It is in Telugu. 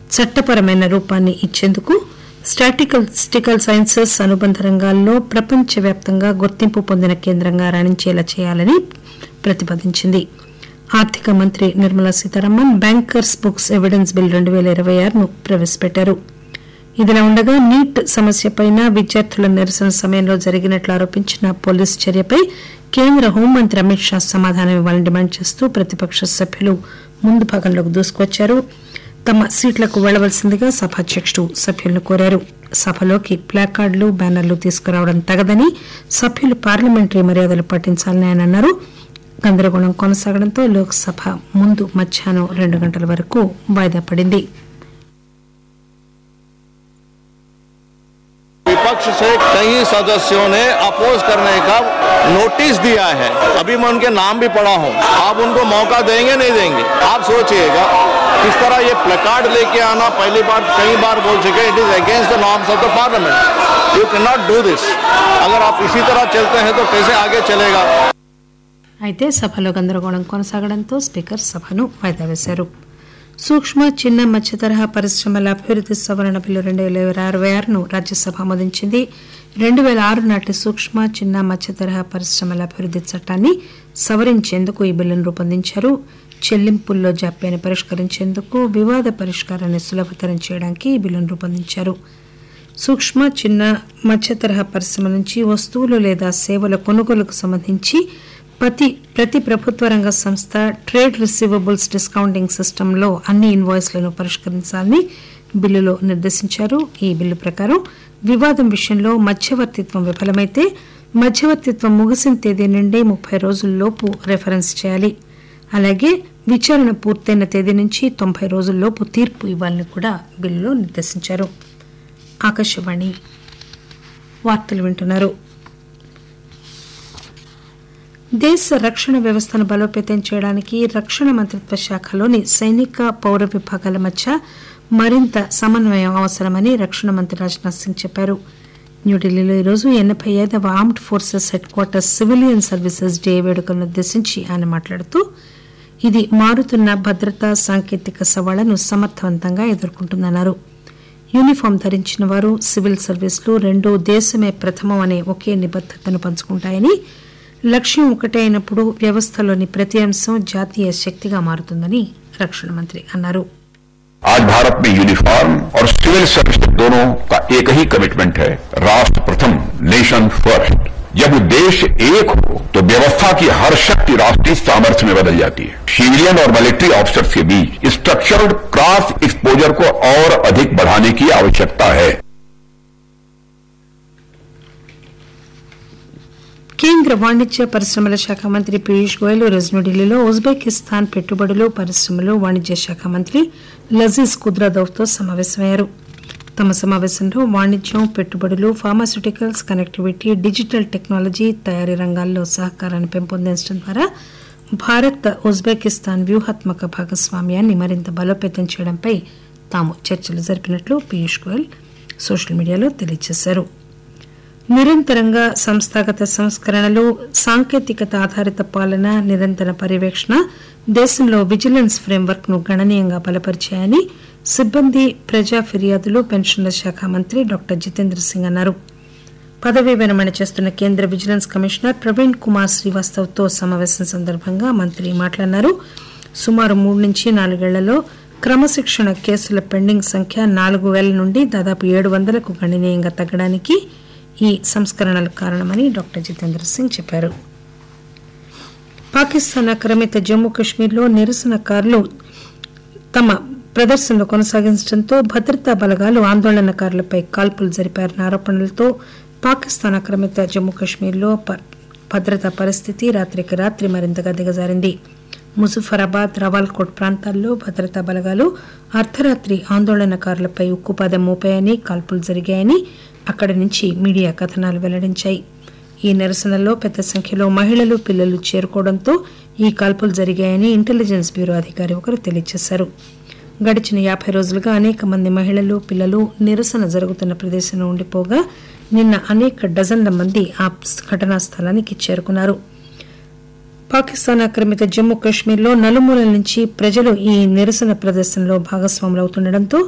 చట్టపరమైన రూపాన్ని ఇచ్చేందుకు స్టాటిస్టికల్ సైన్సెస్ అనుబంధ రంగాల్లో ప్రపంచవ్యాప్తంగా గుర్తింపు పొందిన కేంద్రంగా రాణించేలా చేయాలని ప్రతిపాదించింది ఆర్థిక మంత్రి Nirmala Sitharaman bankers books evidence bill రెండు పేల ఇరవై ఆరును ప్రవేశపెట్టారు ఇదిలా ఉండగా నీట్ సమస్యపై విద్యార్థుల నిరసన సమయంలో జరిగినట్లు ఆరోపించిన పోలీసు చర్యపై కేంద్ర హోంమంత్రి అమిత్ షా సమాధానం ఇవ్వాలని డిమాండ్ చేస్తూ ప్రతిపక్ష సభ్యులు ముందు భాగంలోకి దూసుకొచ్చారు తమ సీట్లకు వెళ్లవలసిందిగా సభాధ్యకుడు సభ్యులను కోరారు సభలోకి ప్లాకార్డులు బ్యానర్లు తీసుకురావడం తగదని సభ్యులు పార్లమెంటరీ మర్యాదలు పాటించాలని ఆయన అన్నారు గందరగోళం కొనసాగడంతో లోక్సభ ముందు మధ్యాహ్నం రెండు గంటల వరకు వాయిదా పడింది विपक्ष से कई सदस्यों ने अपोज करने का नोटिस दिया है अभी मैं उनके नाम भी पढ़ा हूं आप उनको मौका देंगे नहीं देंगे आप सोचिएगा किस तरह ये प्लेकार्ड लेके आना पहली बार कई बार बोल चुके it is against the norms of the parliament you cannot do this अगर आप इसी तरह चलते हैं तो कैसे आगे चलेगा అయితే సభలో గందరగోళం కొనసాగడంతో స్పీకర్ సభను వాయిదా వేశారు సూక్ష్మ చిన్న మధ్య తరహా పరిశ్రమల అభివృద్ది సవరణ బిల్లు రెండు వేల అరవై ఆరును రాజ్యసభ ఆమోదించింది రెండు వేల ఆరు నాటి సూక్ష్మ చిన్న మధ్య తరహా పరిశ్రమల అభివృద్ది చట్టాన్ని సవరించేందుకు ఈ బిల్లును రూపొందించారు చెల్లింపుల్లో జాప్యాన్ని పరిష్కరించేందుకు వివాద పరిష్కారాన్ని సులభతరం చేయడానికి ఈ బిల్లును రూపొందించారు సూక్ష్మ చిన్న మధ్య తరహా పరిశ్రమ నుంచి వస్తువులు లేదా సేవల కొనుగోలుకు సంబంధించి ప్రతి ప్రతి ప్రభుత్వ రంగ సంస్థ ట్రేడ్ రిసీవబుల్స్ డిస్కౌంటింగ్ సిస్టంలో అన్ని ఇన్వాయిస్లను పరిష్కరించాలని బిల్లులో నిర్దేశించారు ఈ బిల్లు ప్రకారం వివాదం విషయంలో మధ్యవర్తిత్వం విఫలమైతే మధ్యవర్తిత్వం ముగిసిన తేదీ నుండి ముప్పై రోజుల్లోపు రెఫరెన్స్ చేయాలి అలాగే విచారణ పూర్తయిన తేదీ నుంచి తొంభై రోజుల్లోపు తీర్పు ఇవ్వాలని కూడా బిల్లులో నిర్దేశించారు ఆకాశవాణి వార్తలు వింటున్నారు దేశ రక్షణ వ్యవస్థను బలోపేతం చేయడానికి రక్షణ మంత్రిత్వ శాఖలోని సైనిక పౌర విభాగాల మధ్య మరింత సమన్వయం అవసరమని రక్షణ మంత్రి రాజ్నాథ్ సింగ్ చెప్పారు న్యూఢిల్లీలో ఈరోజు ఎనభై ఐదవ armed forces headquarters civilian services day వేడుకలను ఉద్దేశించి ఆయన మాట్లాడుతూ ఇది మారుతున్న భద్రతా సాంకేతిక సవాళ్లను సమర్థవంతంగా ఎదుర్కొంటుందన్నారు యూనిఫామ్ ధరించిన వారు సివిల్ సర్వీసులు రెండూ దేశమే ప్రథమం అనే ఒకే నిబద్దతను పంచుకుంటాయని లక్ష్యం ఒకటే అయినప్పుడు వ్యవస్థలోని ప్రతి అంశం జాతీయ శక్తిగా మారుతుందని రక్షణ మంత్రి అన్నారు आज भारत में यूनिफॉर्म और सिविल सर्विस दोनों का एक ही कमिटमेंट है राष्ट्र प्रथम नेशन फर्स्ट जब देश एक हो तो व्यवस्था की हर शक्ति राष्ट्रीय सामर्थ्य में बदल जाती है सिविलियन और मिलिट्री ऑफिसर्स के बीच स्ट्रक्चर्ड क्रॉस एक्सपोजर को और अधिक बढ़ाने की आवश्यकता है కేంద్ర వాణిజ్య పరిశ్రమల శాఖ మంత్రి పీయూష్ గోయల్ ఈరోజు న్యూఢిల్లీలో ఉజ్బెకిస్తాన్ పెట్టుబడులు పరిశ్రమలు వాణిజ్య శాఖ మంత్రి లజీజ్ కుద్రాదౌవ్తో సమావేశమయ్యారు తమ సమావేశంలో వాణిజ్యం పెట్టుబడులు ఫార్మాస్యూటికల్స్ కనెక్టివిటీ డిజిటల్ టెక్నాలజీ తయారీ రంగాల్లో సహకారాన్ని పెంపొందించడం ద్వారా భారత్ ఉజ్బెకిస్తాన్ వ్యూహాత్మక భాగస్వామ్యాన్ని మరింత బలోపేతం చేయడంపై తాము చర్చలు జరిపినట్లు పీయూష్ గోయల్ సోషల్ మీడియాలో తెలియజేశారు నిరంతరంగా సంస్థాగత సంస్కరణలు సాంకేతికత ఆధారిత పాలన నిరంతర పర్యవేక్షణ దేశంలో విజిలెన్స్ ఫ్రేమ్వర్క్ ను గణనీయంగా బలపరిచాయని సిబ్బంది ప్రజా ఫిర్యాదులు పెన్షన్ల శాఖ మంత్రి డాక్టర్ జితేంద్ర సింగ్ అన్నారు పదవీ విరమణ చేస్తున్న కేంద్ర విజిలెన్స్ కమిషనర్ ప్రవీణ్ కుమార్ శ్రీవాస్తవ్తో సమావేశం సందర్భంగా మంత్రి మాట్లాడినారు సుమారు మూడు నుంచి నాలుగేళ్లలో క్రమశిక్షణ కేసుల పెండింగ్ సంఖ్య నాలుగు వేల నుండి దాదాపు ఏడు వందలకు గణనీయంగా తగ్గడానికి ఈ సంస్కరణలు కారణమని డాక్టర్ జితేంద్ర సింగ్ చెప్పారు పాకిస్తాన్ ఆక్రమిత జమ్మూ కాశ్మీర్లో నిరసనకారులు తమ ప్రదర్శనలు కొనసాగించడంతో భద్రతా బలగాలు ఆందోళనకారులపై కాల్పులు జరిపారన్న ఆరోపణలతో పాకిస్తాన్ ఆక్రమిత జమ్మూ కాశ్మీర్లో ప- భద్రతా పరిస్థితి రాత్రికి రాత్రి మరింతగా దిగజారింది ముజఫరాబాద్ రవాల్కోట్ ప్రాంతాల్లో భద్రతా బలగాలు అర్ధరాత్రి ఆందోళనకారులపై ఉక్కుపాదం మోపాయని కాల్పులు జరిగాయని అక్కడి నుంచి మీడియా కథనాలు వెల్లడించాయి ఈ నిరసనలో పెద్ద సంఖ్యలో మహిళలు పిల్లలు చేరుకోవడంతో ఈ కాల్పులు జరిగాయని ఇంటెలిజెన్స్ బ్యూరో అధికారి ఒకరు తెలియజేశారు గడిచిన యాభై రోజులుగా అనేక మంది మహిళలు పిల్లలు నిరసన జరుగుతున్న ప్రదేశంలో ఉండిపోగా నిన్న అనేక డజన్ల మంది ఆ ఘటనా స్థలానికి చేరుకున్నారు పాకిస్తాన్ ఆక్రమిత జమ్మూ కాశ్మీర్లో నలుమూలల నుంచి ప్రజలు ఈ నిరసన ప్రదర్శనలో భాగస్వాములవుతుండటంతో